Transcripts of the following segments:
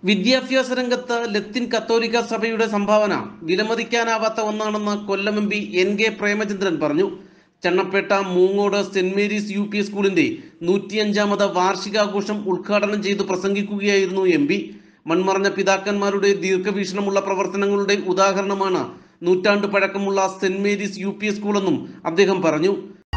വിദ്യാഭ്യാസ രംഗത്ത് ലത്തിൻ കത്തോലിക്ക സഭയുടെ സംഭാവന വിലമതിക്കാനാവാത്ത ഒന്നാണെന്ന് Kollam M P N K Premachandran പറഞ്ഞു Channappetta Moongode Saint Mary's U P സ്കൂളിന്റെ നൂറ്റിയഞ്ചാമത് വാർഷികാഘോഷം ഉദ്ഘാടനം ചെയ്ത് പ്രസംഗിക്കുകയായിരുന്നു എം പി മൺമറഞ്ഞ പിതാക്കന്മാരുടെ ദീർഘവീക്ഷണമുള്ള പ്രവർത്തനങ്ങളുടെ ഉദാഹരണമാണ് നൂറ്റാണ്ട് പഴക്കമുള്ള സെന്റ് മേരീസ് യു പി സ്കൂളെന്നും അദ്ദേഹം പറഞ്ഞു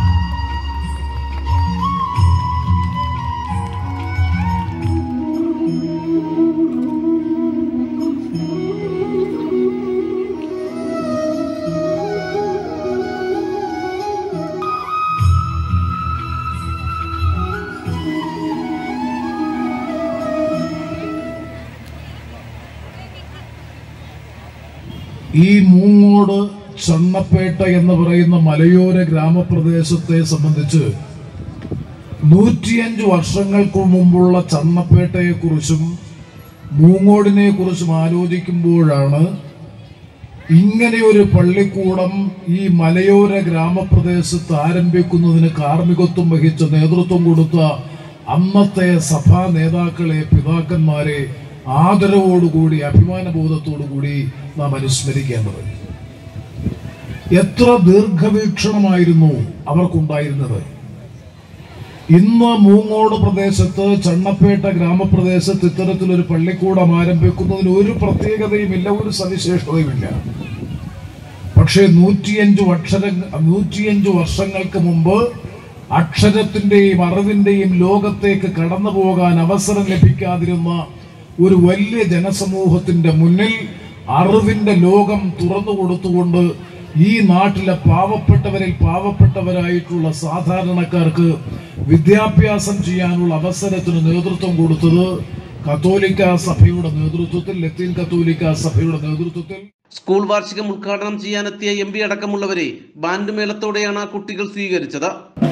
ഈ മൂങ്ങോട് ചണ്ണപ്പേട്ട എന്ന് പറയുന്ന മലയോര ഗ്രാമപ്രദേശത്തെ സംബന്ധിച്ച് നൂറ്റിയഞ്ച് വർഷങ്ങൾക്ക് മുമ്പുള്ള ചണ്ണപ്പേട്ടയെ കുറിച്ചും മൂങ്ങോടിനെ കുറിച്ചും ആലോചിക്കുമ്പോഴാണ് ഇങ്ങനെ ഒരു പള്ളിക്കൂടം ഈ മലയോര ഗ്രാമപ്രദേശത്ത് ആരംഭിക്കുന്നതിന് കാർമ്മികത്വം വഹിച്ച നേതൃത്വം കൊടുത്ത അന്നത്തെ സഭാ നേതാക്കളെ പിതാക്കന്മാരെ ആദരവോടുകൂടി അഭിമാനബോധത്തോടുകൂടി നാം അനുസ്മരിക്കേണ്ടത് എത്ര ദീർഘവീക്ഷണമായിരുന്നു അവർക്കുണ്ടായിരുന്നത് ഇന്ന് മൂങ്ങോട് പ്രദേശത്ത് ചണ്ണപ്പേട്ട ഗ്രാമപ്രദേശത്ത് ഇത്തരത്തിലൊരു പള്ളിക്കൂടം ആരംഭിക്കുന്നതിന് ഒരു പ്രത്യേകതയുമില്ല ഒരു സവിശേഷതയുമില്ല പക്ഷേ നൂറ്റിയഞ്ചു അക്ഷര നൂറ്റിയഞ്ചു വർഷങ്ങൾക്ക് മുമ്പ് അക്ഷരത്തിന്റെയും അറിവിന്റെയും ലോകത്തേക്ക് കടന്നു പോകാൻ അവസരം ലഭിക്കാതിരുന്ന ഒരു വലിയ ജനസമൂഹത്തിന്റെ മുന്നിൽ അറിവിന്റെ ലോകം തുറന്നു കൊടുത്തുകൊണ്ട് ഈ നാട്ടിലെ പാവപ്പെട്ടവരിൽ പാവപ്പെട്ടവരായിട്ടുള്ള സാധാരണക്കാർക്ക് വിദ്യാഭ്യാസം ചെയ്യാനുള്ള അവസരത്തിന് നേതൃത്വം കൊടുത്തത് കത്തോലിക്ക സഭയുടെ നേതൃത്വത്തിൽ ലത്തീൻ കത്തോലിക്ക സഭയുടെ നേതൃത്വത്തിൽ സ്കൂൾ വാർഷികം ഉദ്ഘാടനം ചെയ്യാനെത്തിയ എം പി അടക്കമുള്ളവരെ ബാൻഡ് മേളത്തോടെയാണ് കുട്ടികൾ സ്വീകരിച്ചത്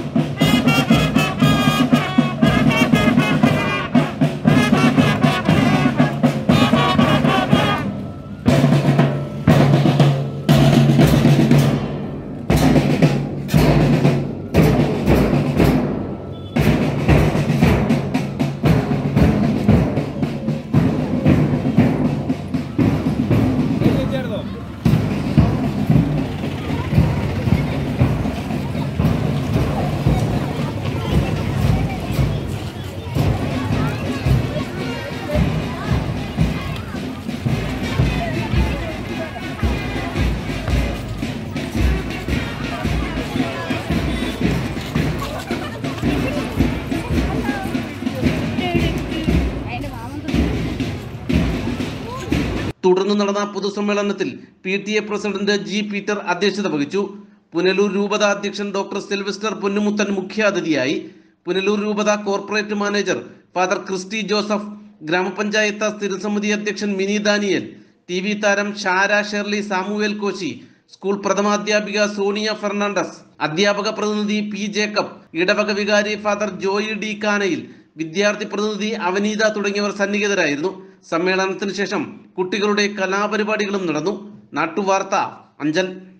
അതിന്റെ മാമൻ തുടർന്ന് നടന്ന പൊതുസമ്മേളനത്തിൽ P T A president G Peter അധ്യക്ഷത വഹിച്ചു പുനലൂർ രൂപത അധ്യക്ഷൻ ഡോക്ടർ സിൽവസ്റ്റർ പൊന്നുമുത്തൻ മുഖ്യാതിഥിയായി പുനലൂർ രൂപത corporate manager father Christy Joseph ഗ്രാമപഞ്ചായത്ത് സ്ഥിരസമിതി അധ്യക്ഷൻ മിനി ദാനിയൽ ടി വി താരം ഷാര ഷെർലി സാമുവേൽ കോശി സ്കൂൾ പ്രഥമാധ്യാപിക സോണിയ ഫെർണാണ്ടസ് അധ്യാപക പ്രതിനിധി പി ജേക്കബ് ഇടവക വികാരി ഫാദർ ജോയി ഡി കാനയിൽ വിദ്യാർത്ഥി പ്രതിനിധി അവനീത തുടങ്ങിയവർ സന്നിഹിതരായിരുന്നു സമ്മേളനത്തിന് ശേഷം കുട്ടികളുടെ കലാപരിപാടികളും നടന്നു നാട്ടുവാർത്ത അഞ്ചൽ